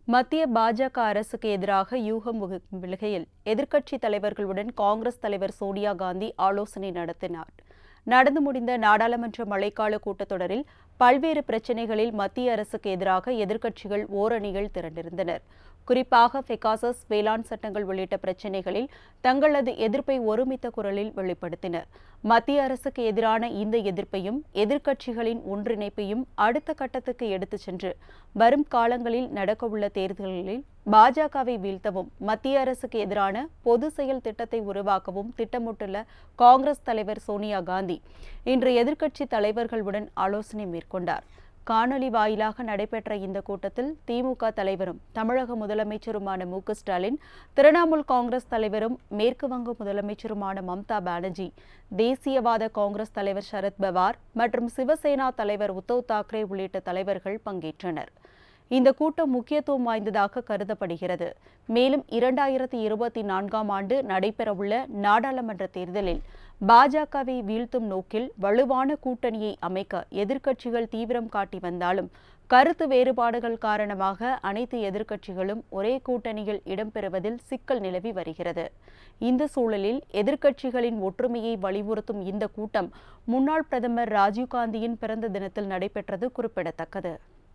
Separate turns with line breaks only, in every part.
மத்திய பாஜக அரசுக்கு எதிராக யூகம் வகுக்கும் விலகையில் எதிர்க்கட்சி தலைவர்களுடன் காங்கிரஸ் தலைவர் சோனியா காந்தி ஆலோசனை நடத்தினார் நடந்து முடிந்த நாடாளுமன்ற மழைக்கால கூட்டத்தொடரில் பல்வேறு பிரச்சினைகளில் மத்திய அரசுக்கு எதிராக எதிர்க்கட்சிகள் ஓரணிகள் திரண்டிருந்தனர் குறிப்பாக பெகாசஸ் வேளாண் சட்டங்கள் உள்ளிட்ட பிரச்சினைகளில் தங்களது எதிர்ப்பை ஒருமித்த குரலில் வெளிப்படுத்தினர் மத்திய அரசுக்கு எதிரான இந்த எதிர்ப்பையும் எதிர்க்கட்சிகளின் ஒன்றிணைப்பையும் அடுத்த கட்டத்துக்கு எடுத்துச் சென்று வரும் காலங்களில் நடக்கவுள்ள தேர்தல்களில் பாஜகவை வீழ்த்தவும் மத்திய அரசுக்கு எதிரான பொது செயல் திட்டத்தை உருவாக்கவும் திட்டமிட்டுள்ள காங்கிரஸ் தலைவர் சோனியா காந்தி இன்று எதிர்க்கட்சி தலைவர்களுடன் ஆலோசனை மேற்கொண்டார் காணொலி வாயிலாக நடைபெற்ற இந்த கூட்டத்தில் திமுக தலைவரும் தமிழக முதலமைச்சருமான மு க ஸ்டாலின் திரிணாமுல் காங்கிரஸ் தலைவரும் மேற்கு வங்க முதலமைச்சருமான மம்தா பானர்ஜி தேசியவாத காங்கிரஸ் தலைவர் சரத் பவார் மற்றும் சிவசேனா தலைவர் உத்தவ் தாக்கரே உள்ளிட்ட தலைவர்கள் பங்கேற்றனர் இந்த கூட்டம் முக்கியத்துவம் வாய்ந்ததாக கருதப்படுகிறது மேலும் இரண்டாயிரத்தி இருபத்தி நான்காம் ஆண்டு நடைபெறவுள்ள நாடாளுமன்ற தேர்தலில் பாஜகவை வீழ்த்தும் நோக்கில் வலுவான கூட்டணியை அமைக்க எதிர்க்கட்சிகள் தீவிரம் காட்டி வந்தாலும் கருத்து வேறுபாடுகள் காரணமாக அனைத்து எதிர்க்கட்சிகளும் ஒரே கூட்டணியில் இடம்பெறுவதில் சிக்கல் நிலவி வருகிறது இந்த சூழலில் எதிர்க்கட்சிகளின் ஒற்றுமையை வலியுறுத்தும் இந்த கூட்டம் முன்னாள் பிரதமர் ராஜீவ்காந்தியின் பிறந்த தினத்தில் நடைபெற்றது குறிப்பிடத்தக்கது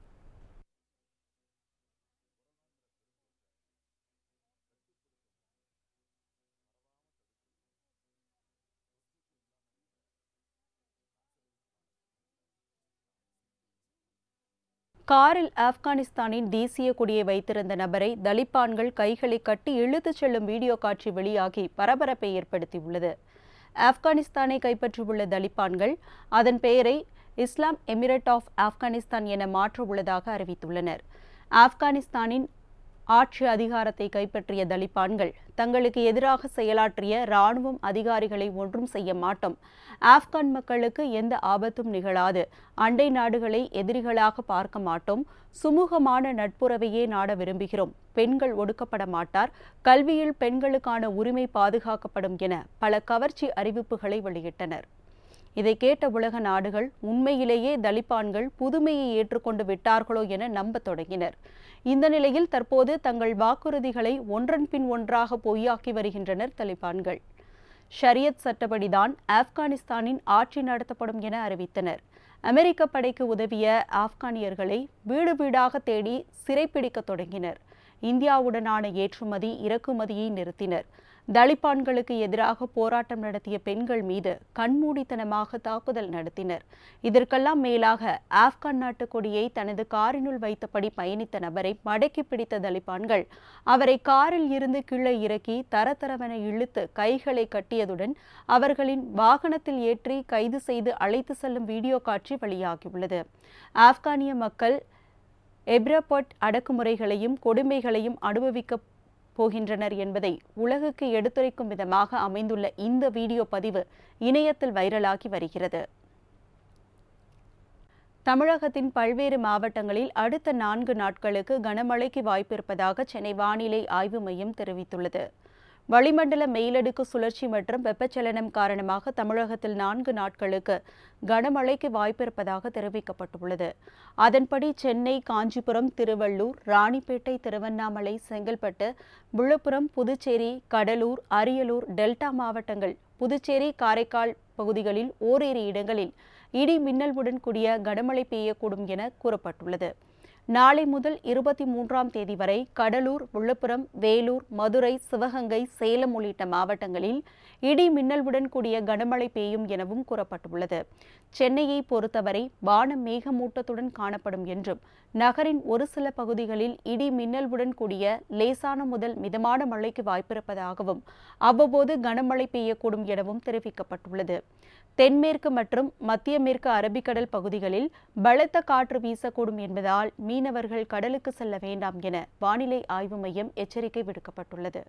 காரில் ஆப்கானிஸ்தானின் தேசிய கொடியை வைத்திருந்த நபரை தலிபான்கள் கைகளை கட்டி இழுத்துச் செல்லும் வீடியோ காட்சி வெளியாகி பரபரப்பை ஏற்படுத்தியுள்ளது ஆப்கானிஸ்தானை கைப்பற்றியுள்ள தலிபான்கள் அதன் பெயரை இஸ்லாம் எமிரேட் ஆஃப் ஆப்கானிஸ்தான் என மாற்ற உள்ளதாக அறிவித்துள்ளனர் ஆப்கானிஸ்தானின் ஆட்சி அதிகாரத்தை கைப்பற்றிய தலிபான்கள் தங்களுக்கு எதிராக செயலாற்றிய ராணுவம் அதிகாரிகளை ஒன்றும் செய்ய மாட்டோம் ஆப்கான் மக்களுக்கு எந்த ஆபத்தும் நிகழாது அண்டை நாடுகளை எதிரிகளாக பார்க்க மாட்டோம் சுமூகமான நட்புறவையே நாட விரும்புகிறோம் பெண்கள் ஒடுக்கப்பட மாட்டார் கல்வியில் பெண்களுக்கான உரிமை பாதுகாக்கப்படும் என பல கவர்ச்சி அறிவிப்புகளை வெளியிட்டனர் இதை கேட்ட உலக நாடுகள் உண்மையிலேயே தலிபான்கள் புதுமையை ஏற்றுக்கொண்டு விட்டார்களோ என நம்பத் தொடங்கினர் இந்த நிலையில் தற்போது தங்கள் வாக்குறுதிகளை ஒன்றன் பின் ஒன்றாக பொய்யாக்கி வருகின்றனர் தலிபான்கள் ஷரியத் சட்டப்படிதான் ஆப்கானிஸ்தானின் ஆட்சி நடத்தப்படும் என அறிவித்தனர் அமெரிக்க படைக்கு உதவிய ஆப்கானியர்களை வீடு வீடாக தேடி சிறைப்பிடிக்க தொடங்கினர் இந்தியாவுடனான ஏற்றுமதி இறக்குமதியை நிறுத்தினர் தலிபான்களுக்கு எதிராக போராட்டம் நடத்திய பெண்கள் மீது கண்மூடித்தனமாக தாக்குதல் நடத்தினர் இதற்கெல்லாம் மேலாக ஆப்கான் நாட்டு கொடியை தனது காரினுள் வைத்தபடி பயணித்த நபரை மடக்கி பிடித்த தலிபான்கள் அவரை காரில் இருந்து கீழே இறக்கி தரதரவென இழுத்து கைகளை கட்டியதுடன் அவர்களின் வாகனத்தில் ஏற்றி கைது செய்து அழைத்து செல்லும் வீடியோ காட்சி வெளியாகியுள்ளது ஆப்கானிய மக்கள் எப்ரபட் அடக்குமுறைகளையும் கொடுமைகளையும் அனுபவிக்க போகின்றனர் என்பதை உலகுக்கு எடுத்துரைக்கும் விதமாக அமைந்துள்ள இந்த வீடியோ பதிவு இணையத்தில் வைரலாகி வருகிறது தமிழகத்தின் பல்வேறு மாவட்டங்களில் அடுத்த நான்கு நாட்களுக்கு கனமழைக்கு வாய்ப்பிருப்பதாக சென்னை வானிலை ஆய்வு மையம் தெரிவித்துள்ளது வளிமண்டல மேலடுக்கு சுழற்சி மற்றும் வெப்பச்சலனம் காரணமாக தமிழகத்தில் நான்கு நாட்களுக்கு கனமழைக்கு வாய்ப்பிருப்பதாக தெரிவிக்கப்பட்டுள்ளது அதன்படி சென்னை காஞ்சிபுரம் திருவள்ளூர் ராணிப்பேட்டை திருவண்ணாமலை செங்கல்பட்டு விழுப்புரம் புதுச்சேரி கடலூர் அரியலூர் டெல்டா மாவட்டங்கள் புதுச்சேரி காரைக்கால் பகுதிகளில் ஓரிரு இடங்களில் இடி மின்னலுடன் கூடிய கனமழை பெய்யக்கூடும் என கூறப்பட்டுள்ளது நாளை முதல் இருபத்தி மூன்றாம் தேதி வரை கடலூர் விழுப்புரம் வேலூர் மதுரை சிவகங்கை சேலம் உள்ளிட்ட மாவட்டங்களில் இடி மின்னலுடன் கூடிய கனமழை பெய்யும் எனவும் கூறப்பட்டுள்ளது சென்னையை பொறுத்தவரை வானம் மேகமூட்டத்துடன் காணப்படும் என்றும் நகரின் ஒரு சில பகுதிகளில் இடி மின்னலுடன் கூடிய லேசான முதல் மிதமான மழைக்கு வாய்ப்பிருப்பதாகவும் அவ்வப்போது கனமழை பெய்யக்கூடும் எனவும் தெரிவிக்கப்பட்டுள்ளது தென்மேற்கு மற்றும் மத்திய மேற்கு அரபிக்கடல் பகுதிகளில் பலத்த காற்று வீசக்கூடும் என்பதால் மீனவர்கள் கடலுக்கு செல்ல வேண்டாம் என வானிலை ஆய்வு மையம் எச்சரிக்கை விடுக்கப்பட்டுள்ளது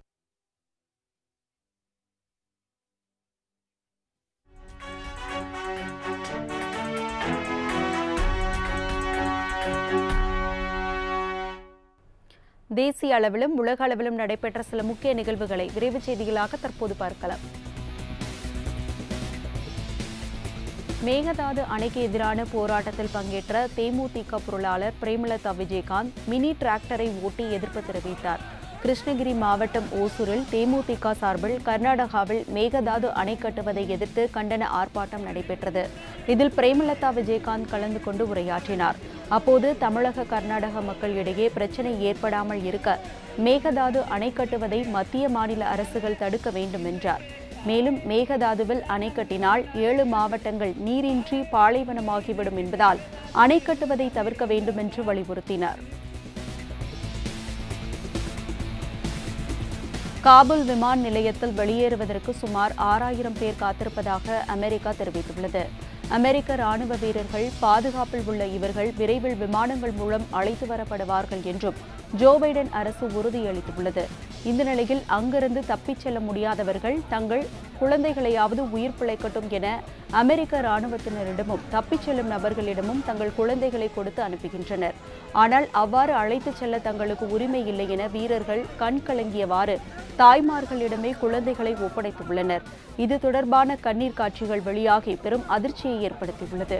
தேசிய அளவிலும் உலக அளவிலும் நடைபெற்ற சில முக்கிய நிகழ்வுகளை விரைவு செய்திகளாக தற்போது பார்க்கலாம் மேகதாது அணைக்கு எதிரான போராட்டத்தில் பங்கேற்ற தேமுதிக பொருளாளர் பிரேமலதா விஜயகாந்த் மினி டிராக்டரை ஓட்டி எதிர்ப்பு தெரிவித்தார் கிருஷ்ணகிரி மாவட்டம் ஓசூரில் தேமுதிக சார்பில் கர்நாடகாவில் மேகதாது அணை கட்டுவதை எதிர்த்து கண்டன ஆர்ப்பாட்டம் நடைபெற்றது இதில் பிரேமலதா விஜயகாந்த் கலந்து கொண்டு உரையாற்றினார் அப்போது தமிழக கர்நாடக மக்கள் இடையே பிரச்சினை ஏற்படாமல் இருக்க மேகதாது அணை கட்டுவதை மத்திய மாநில அரசுகள் தடுக்க வேண்டும் என்றார் மேலும் மேகதாதுவில் அணை கட்டினால் ஏழு மாவட்டங்கள் நீரின்றி பாலைவனமாகிவிடும் என்பதால் அணை கட்டுவதை தவிர்க்க வேண்டும் என்று வலியுறுத்தினார் காபூல் விமான நிலையத்தில் வெளியேறுவதற்கு சுமார் ஆறாயிரம் பேர் காத்திருப்பதாக அமெரிக்கா தெரிவித்துள்ளது அமெரிக்க ராணுவ வீரர்கள் பாதுகாப்பில் உள்ள இவர்கள் விரைவில் விமானங்கள் மூலம் அழைத்து வரப்படுவார்கள் என்றும் ஜோ பைடன் அரசு உறுதியளித்துள்ளது இந்த நிலையில் அங்கிருந்து தப்பிச் செல்ல முடியாதவர்கள் தங்கள் குழந்தைகளையாவது உயிர் பிழைக்கட்டும் என அமெரிக்க ராணுவத்தினரிடமும் தப்பிச் செல்லும் நபர்களிடமும் தங்கள் குழந்தைகளை கொடுத்து அனுப்புகின்றனர் ஆனால் அவ்வாறு அழைத்துச் செல்ல தங்களுக்கு உரிமை இல்லை என வீரர்கள் கண் கலங்கியவாறு தாய்மார்களிடமே குழந்தைகளை ஒப்படைத்துள்ளனர் இது தொடர்பான கண்ணீர் காட்சிகள் வெளியாகி பெரும் அதிர்ச்சியை ஏற்படுத்தியுள்ளது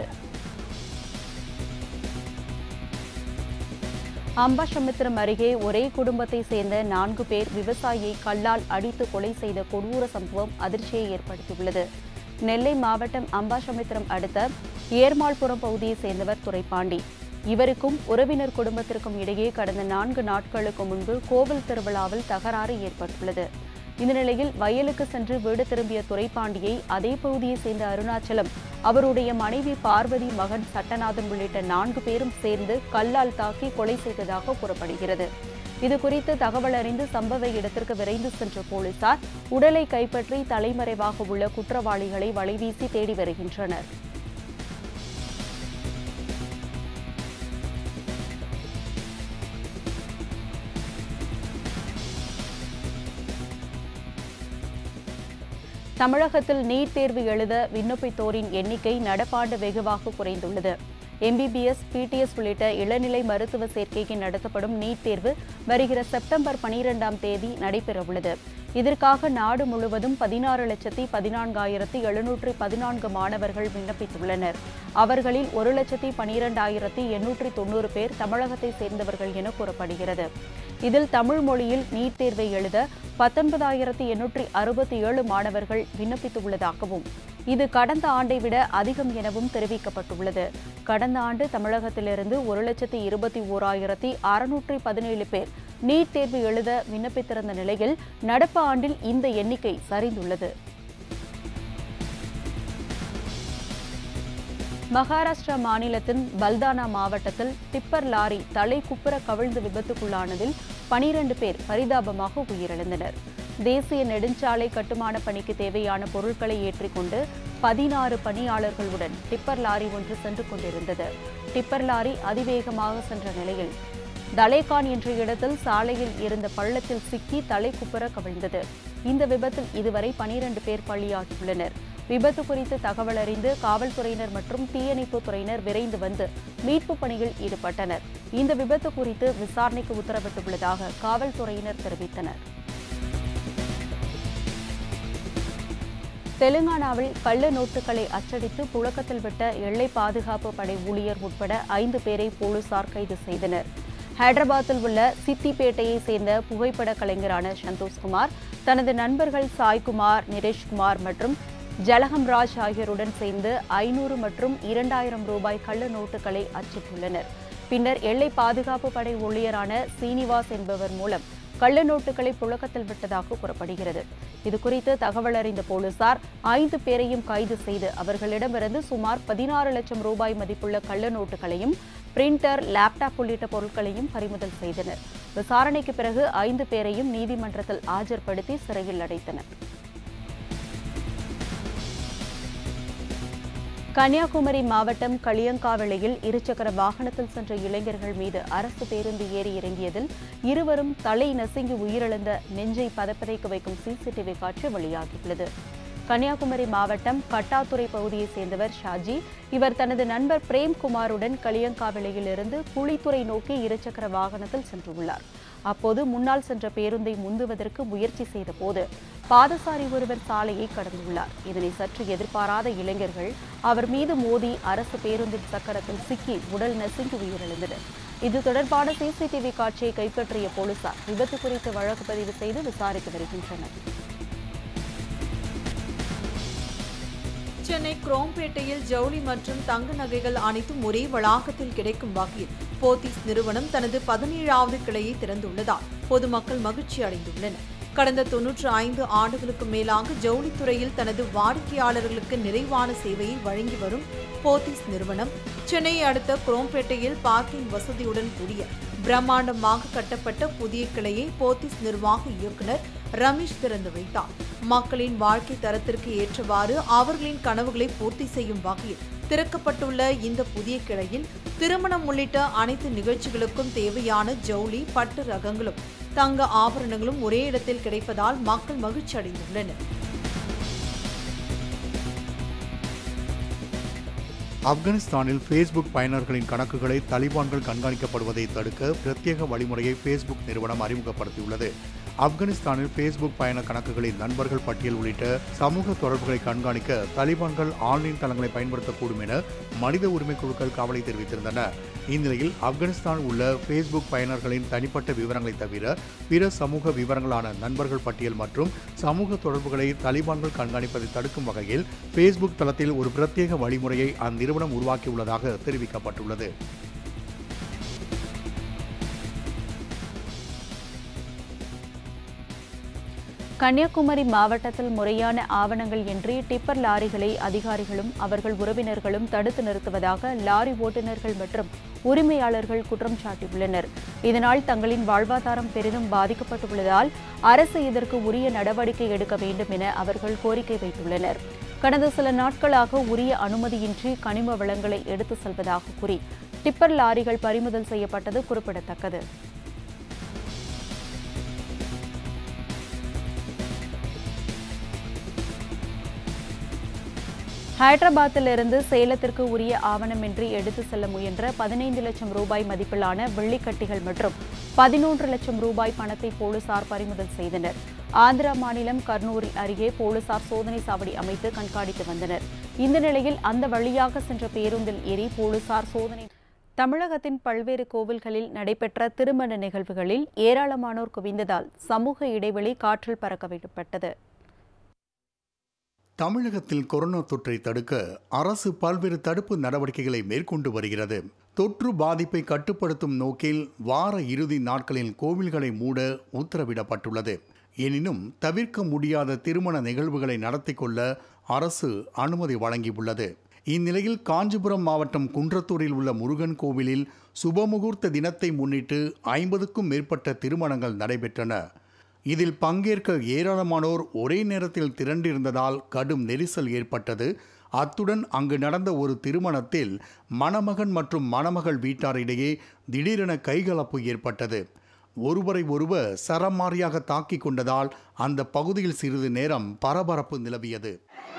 அம்பாசமுத்திரம் அருகே ஒரே குடும்பத்தை சேர்ந்த நான்கு பேர் விவசாயியை கல்லால் அடித்து கொலை செய்த கொடூர சம்பவம் அதிர்ச்சியை ஏற்படுத்தியுள்ளது நெல்லை மாவட்டம் அம்பாசமுத்திரம் அடுத்த ஏர்மாள்புரம் பகுதியை சேர்ந்தவர் துரைப்பாண்டி இவருக்கும் உறவினர் குடும்பத்திற்கும் இடையே கடந்த நான்கு நாட்களுக்கு முன்பு கோவில் திருவிழாவில் தகராறு ஏற்பட்டுள்ளது இந்த நிலையில் வயலுக்கு சென்று வீடு திரும்பிய துரைப்பாண்டியை அதே பகுதியை சேர்ந்த அருணாச்சலம் அவருடைய மனைவி பார்வதி மகன் சட்டநாதன் உள்ளிட்ட நான்கு பேரும் சேர்ந்து கல்லால் தாக்கி கொலை செய்ததாக கூறப்படுகிறது இது குறித்து தகவல் அறிந்து சம்பவ இடத்திற்கு விரைந்து சென்ற போலீசார் உடலை கைப்பற்றி தலைமறைவாக உள்ள குற்றவாளிகளை வலைவீசி தேடி வருகின்றனர் தமிழகத்தில் நீட் தேர்வு எழுத விண்ணப்பித்தோரின் எண்ணிக்கை நடப்பாண்டு வெகுவாக குறைந்துள்ளது எம்பிபிஎஸ் பிடிஎஸ் உள்ளிட்ட இளநிலை மருத்துவ சேர்க்கைக்கு நடத்தப்படும் நீட் தேர்வு வருகிற செப்டம்பர் பனிரெண்டாம் தேதி நடைபெறவுள்ளது இதற்காக நாடு முழுவதும் பதினாறு லட்சத்தி பதினான்காயிரத்தி எழுநூற்றி பதினான்கு மாணவர்கள் விண்ணப்பித்துள்ளனர் அவர்களில் ஒரு லட்சத்தி பனிரெண்டாயிரத்தி எண்ணூற்றி தொண்ணூறு பேர் தமிழகத்தை சேர்ந்தவர்கள் என கூறப்படுகிறது இதில் தமிழ் மொழியில் நீட் தேர்வை எழுத பத்தொன்பதாயிரத்தி எண்ணூற்றி அறுபத்தி ஏழு மாணவர்கள் விண்ணப்பித்துள்ளதாகவும் இது கடந்த ஆண்டை விட அதிகம் எனவும் தெரிவிக்கப்பட்டுள்ளது கடந்த ஆண்டு தமிழகத்திலிருந்து ஒரு லட்சத்தி இருபத்தி ஓராயிரத்தி அறுநூற்றி பதினேழு பேர் நீட் தேர்வு எழுத விண்ணப்பித்திருந்த நிலையில் நடப்பு ஆண்டில் இந்த எண்ணிக்கை சரிந்துள்ளது மகாராஷ்டிரா மாநிலத்தின் பல்தானா மாவட்டத்தில் டிப்பர் லாரி தலை குப்புற கவிழ்ந்து விபத்துக்குள்ளானதில் பனிரண்டு பேர் பரிதாபமாக உயிரிழந்தனர் தேசிய நெடுஞ்சாலை கட்டுமான பணிக்கு தேவையான பொருட்களை ஏற்றிக்கொண்டு பதினாறு பணியாளர்களுடன் டிப்பர் லாரி ஒன்று சென்று கொண்டிருந்தது டிப்பர் லாரி அதிவேகமாக சென்ற நிலையில் தலேகான் என்ற இடத்தில் சாலையில் இருந்த பள்ளத்தில் சிக்கி தலை குப்புற கவிழ்ந்தது இந்த விபத்தில் இதுவரை பனிரண்டு பேர் பலியாகியுள்ளனர் விபத்து குறித்து தகவல் அறிந்து காவல்துறையினர் மற்றும் தீயணைப்புத் துறையினர் விரைந்து வந்து மீட்புப் பணியில் ஈடுபட்டனர் இந்த விபத்து குறித்து விசாரணைக்கு உத்தரவிட்டுள்ளதாக காவல்துறையினர் தெரிவித்தனர் தெலுங்கானாவில் கள்ள நோட்டுகளை அச்சடித்து புழக்கத்தில் விட்ட எல்லை பாதுகாப்பு படை ஊழியர் உட்பட ஐந்து பேரை போலீசார் கைது செய்தனர் ஹைதராபாத்தில் உள்ள சித்திப்பேட்டையை சேர்ந்த புகைப்பட கலைஞரான சந்தோஷ்குமார் தனது நண்பர்கள் சாய்குமார் நிரேஷ்குமார் மற்றும் ஜலகம் ராஜ் ஆகியோருடன் சேர்ந்து ஐநூறு மற்றும் இரண்டாயிரம் ரூபாய் கள்ள நோட்டுகளை அச்சிட்டுள்ளனர் பின்னர் எல்லை பாதுகாப்பு படை ஊழியரான சீனிவாஸ் என்பவர் மூலம் கள்ள நோட்டுகளை புழக்கத்தில் விட்டதாக கூறப்படுகிறது இதுகுறித்து தகவல் அறிந்த போலீசார் ஐந்து பேரையும் கைது செய்து அவர்களிடமிருந்து சுமார் பதினாறு லட்சம் ரூபாய் மதிப்புள்ள கள்ள நோட்டுகளையும் பிரிண்டர் லேப்டாப் உள்ளிட்ட பொருட்களையும் பறிமுதல் செய்தனர் விசாரணைக்கு பிறகு ஐந்து பேரையும் நீதிமன்றத்தில் ஆஜர்படுத்தி சிறையில் அடைத்தனர் கன்னியாகுமரி மாவட்டம் களியங்காவிளையில் இருசக்கர வாகனத்தில் சென்ற இளைஞர்கள் மீது அரசு பேருந்து ஏறி இறங்கியதில் இருவரும் தலை நசுங்கி உயிரிழந்த நெஞ்சை பதப்பதைக்க வைக்கும் சிசிடிவி காட்சி வெளியாகியுள்ளது கன்னியாகுமரி மாவட்டம் கட்டாத்துறை பகுதியைச் சேர்ந்தவர் ஷாஜி இவர் தனது நண்பர் பிரேம்குமாருடன் களியங்காவிளையிலிருந்து குழித்துறை நோக்கி இருசக்கர வாகனத்தில் சென்றுள்ளார் அப்போது முன்னால் சென்ற பேருந்தை முந்துவதற்கு முயற்சி செய்த போது பாதசாரி ஒருவர் சாலையை கடந்துள்ளார் இதனை சற்று எதிர்பாராத இளைஞர்கள் அவர் மீது மோதி அரசு பேருந்தின் சக்கரத்தில் சிக்கி உடல் நசுங்கி உயிரிழந்தனர் இது தொடர்பான சிசிடிவி காட்சியை கைப்பற்றிய போலீசார் விபத்து குறித்து வழக்கு பதிவு செய்து விசாரித்து வருகின்றனர்
சென்னை குரோம்பேட்டையில் ஜவுளி மற்றும் தங்க நகைகள் அனைத்தும் ஒரே வளாகத்தில் கிடைக்கும் வகையில் போத்தீஸ் நிறுவனம் தனது பதினேழாவது கிளையை திறந்துள்ளதால் பொதுமக்கள் மகிழ்ச்சி அடைந்துள்ளனர் கடந்த தொன்னூற்று ஐந்து ஆண்டுகளுக்கு மேலாக ஜவுளித்துறையில் தனது வாடிக்கையாளர்களுக்கு நிறைவான சேவையை வழங்கி வரும் போத்தீஸ் நிறுவனம் சென்னையை அடுத்த குரோம்பேட்டையில் பார்க்கிங் வசதியுடன் கூடிய பிரம்மாண்டமாக கட்டப்பட்ட புதிய கிளையை போத்தீஸ் நிர்வாக இயக்குநர் ரமேஷ் திறந்து வைத்தார் மக்களின் வாழ்க்கை தரத்திற்கு ஏற்றவாறு அவர்களின் கனவுகளை பூர்த்தி செய்யும் வகையில் திறக்கப்பட்டுள்ள இந்த புதிய கிளையில் திருமணம் உள்ளிட்ட அனைத்து நிகழ்ச்சிகளுக்கும் தேவையான ஜவுளி பட்டு ரகங்களும் தங்க ஆபரணங்களும் ஒரே இடத்தில் கிடைப்பதால் மக்கள் மகிழ்ச்சி அடைந்துள்ளனர்
ஆப்கானிஸ்தானில் ஃபேஸ்புக் பயனர்களின் கணக்குகளை தலிபான்கள் கண்காணிக்கப்படுவதை தடுக்க பிரத்யேக வழிமுறையை ஃபேஸ்புக் நிறுவனம் அறிமுகப்படுத்தியுள்ளது ஆப்கானிஸ்தானில் ஃபேஸ்புக் பயண கணக்குகளின் நண்பர்கள் பட்டியல் உள்ளிட்ட சமூக தொடர்புகளை கண்காணிக்க தலிபான்கள் ஆன்லைன் தளங்களை பயன்படுத்தக்கூடும் என மனித உரிமை குழுக்கள் கவலை தெரிவித்திருந்தன இந்நிலையில் ஆப்கானிஸ்தான் உள்ள ஃபேஸ்புக் பயனர்களின் தனிப்பட்ட விவரங்களை தவிர பிற சமூக விவரங்களான நண்பர்கள் பட்டியல் மற்றும் சமூக தொடர்புகளை தலிபான்கள் கண்காணிப்பதை தடுக்கும் வகையில் ஃபேஸ்புக் தளத்தில் ஒரு பிரத்யேக வழிமுறையை அந்நிறுவனம் உருவாக்கியுள்ளதாக தெரிவிக்கப்பட்டுள்ளது
கன்னியாகுமரி மாவட்டத்தில் முறையான ஆவணங்கள் இன்றி டிப்பர் லாரிகளை அதிகாரிகளும் அவர்கள் உறவினர்களும் தடுத்து நிறுத்துவதாக லாரி ஓட்டுநர்கள் மற்றும் உரிமையாளர்கள் குற்றம் சாட்டியுள்ளனர் இதனால் தங்களின் வாழ்வாதாரம் பெரிதும் பாதிக்கப்பட்டுள்ளதால் அரசு இதற்கு உரிய நடவடிக்கை எடுக்க வேண்டும் என அவர்கள் கோரிக்கை வைத்துள்ளனர் கடந்த சில நாட்களாக உரிய அனுமதியின்றி கனிம வளங்களை எடுத்து செல்வதாக கூறி டிப்பர் லாரிகள் பறிமுதல் செய்யப்பட்டது குறிப்பிடத்தக்கது ஹைதராபாத்திலிருந்து சேலத்திற்கு உரிய ஆவணமின்றி எடுத்து செல்ல முயன்ற பதினைந்து லட்சம் ரூபாய் மதிப்பிலான வெள்ளிக்கட்டிகள் மற்றும் பதினொன்று லட்சம் ரூபாய் பணத்தை போலீசார் பறிமுதல் செய்தனர் ஆந்திரா மாநிலம் கர்னூல் அருகே போலீசார் சோதனை சாவடி அமைத்து கண்காணித்து வந்தனர் இந்த நிலையில் அந்த வழியாக சென்ற பேருந்தில் ஏறி போலீசார் சோதனை தமிழகத்தின் பல்வேறு கோவில்களில் நடைபெற்ற திருமண நிகழ்வுகளில் ஏராளமானோர் குவிந்ததால் சமூக இடைவெளி காற்றில் பறக்க விடப்பட்டது
தமிழகத்தில் கொரோனா தொற்றை தடுக்க அரசு பல்வேறு தடுப்பு நடவடிக்கைகளை மேற்கொண்டு வருகிறது தொற்று பாதிப்பை கட்டுப்படுத்தும் நோக்கில் வார இறுதி நாட்களில் கோவில்களை மூட உத்தரவிடப்பட்டுள்ளது எனினும் தவிர்க்க முடியாத திருமண நிகழ்வுகளை நடத்தி கொள்ள அரசு அனுமதி வழங்கியுள்ளது இந்நிலையில் காஞ்சிபுரம் மாவட்டம் குன்றத்தூரில் உள்ள முருகன் கோவிலில் சுபமுகூர்த்த தினத்தை முன்னிட்டு ஐம்பதுக்கும் மேற்பட்ட திருமணங்கள் நடைபெற்றன இதில் பங்கேற்க ஏராளமானோர் ஒரே நேரத்தில் திரண்டிருந்ததால் கடும் நெரிசல் ஏற்பட்டது அத்துடன் அங்கு நடந்த ஒரு திருமணத்தில் மணமகன் மற்றும் மணமகள் வீட்டாரிடையே திடீரென கைகலப்பு ஏற்பட்டது ஒருவரை ஒருவர் சரமாரியாக தாக்கிக் கொண்டதால் அந்த பகுதியில் சிறிது நேரம் பரபரப்பு நிலவியது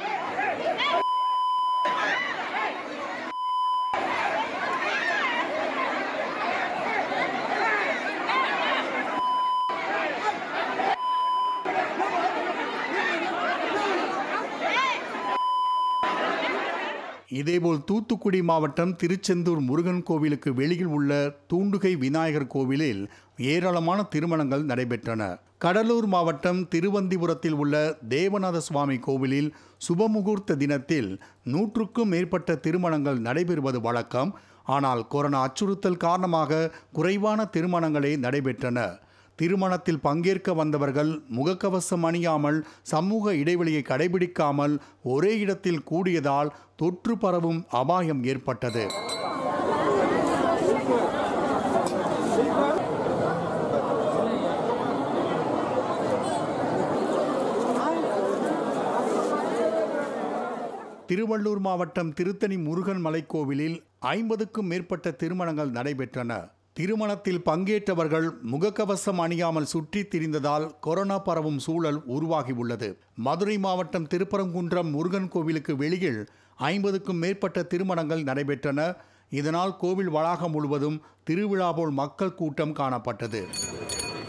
இதேபோல் தூத்துக்குடி மாவட்டம் திருச்செந்தூர் முருகன் கோவிலுக்கு வெளியில் உள்ள தூண்டுகை விநாயகர் கோவிலில் ஏராளமான திருமணங்கள் நடைபெற்றன கடலூர் மாவட்டம் திருவந்திபுரத்தில் உள்ள தேவநாத சுவாமி கோவிலில் சுபமுகூர்த்த தினத்தில் நூற்றுக்கும் மேற்பட்ட திருமணங்கள் நடைபெறுவது வழக்கம் ஆனால் கொரோனா அச்சுறுத்தல் காரணமாக குறைவான திருமணங்களே நடைபெற்றன திருமணத்தில் பங்கேற்க வந்தவர்கள் முகக்கவசம் அணியாமல் சமூக இடைவெளியை கடைபிடிக்காமல் ஒரே இடத்தில் கூடியதால் தொற்று பரவும் அபாயம் ஏற்பட்டது திருவள்ளூர் மாவட்டம் திருத்தணி முருகன் மலைக்கோவிலில் ஐம்பதுக்கும் மேற்பட்ட திருமணங்கள் நடைபெற்றன திருமணத்தில் பங்கேற்றவர்கள் முகக்கவசம் அணியாமல் சுற்றித் திரிந்ததால் கொரோனா பரவும் சூழல் உருவாகியுள்ளது மதுரை மாவட்டம் திருப்பரங்குன்றம் முருகன் கோவிலுக்கு வெளியில் ஐம்பதுக்கும் மேற்பட்ட திருமணங்கள் நடைபெற்றன இதனால் கோவில் வளாகம் முழுவதும் திருவிழா போல் மக்கள் கூட்டம் காணப்பட்டது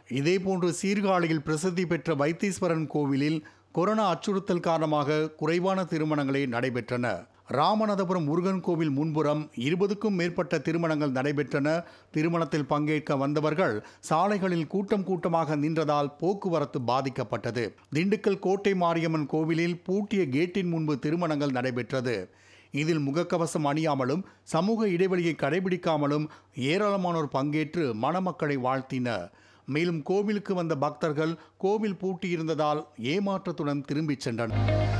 இதேபோன்று சீர்காழியில் பிரசித்தி பெற்ற வைத்தீஸ்வரன் கோவிலில் கொரோனா அச்சுறுத்தல் காரணமாக குறைவான திருமணங்களே நடைபெற்றன ராமநாதபுரம் முருகன் கோவில் முன்புறம் இருபதுக்கும் மேற்பட்ட திருமணங்கள் நடைபெற்றன திருமணத்தில் பங்கேற்க வந்தவர்கள் சாலைகளில் கூட்டம் கூட்டமாக நின்றதால் போக்குவரத்து பாதிக்கப்பட்டது திண்டுக்கல் கோட்டை மாரியம்மன் கோவிலில் பூட்டிய கேட்டின் முன்பு திருமணங்கள் நடைபெற்றது இதில் முகக்கவசம் அணியாமலும் சமூக இடைவெளியை கடைபிடிக்காமலும் ஏராளமானோர் பங்கேற்று மணமக்களை வாழ்த்தினர் மேலும் கோவிலுக்கு வந்த பக்தர்கள் கோவில் பூட்டியிருந்ததால் ஏமாற்றத்துடன் திரும்பிச் சென்றனர்